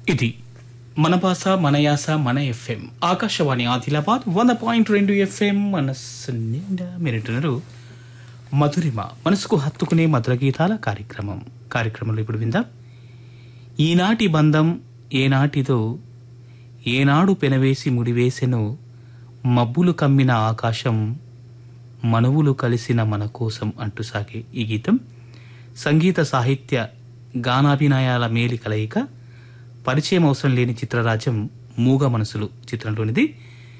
ఇది మన భాష మన యాస మన ఎఫ్ఎం ఆకాశవాణి ఆదిలాబాద్ వంద పాయింట్ రెండు ఎఫ్ఎం మనస్సు నిండా మీరింటున్నారు మధురిమ మనసుకు హత్తుకునే మధుర గీతాల కార్యక్రమం కార్యక్రమంలో ఇప్పుడు విందాం ఈనాటి బంధం ఏనాటిదో ఏనాడు పెనవేసి ముడివేసెను మబ్బులు కమ్మిన ఆకాశం మనువులు కలిసిన మన కోసం అంటూ సాగే ఈ గీతం సంగీత సాహిత్య గానాభినయాల మేలి కలయిక పరిచయం అవసరం లేని చిత్రరాజ్యం మూగ మనసులు చిత్రంలోనిది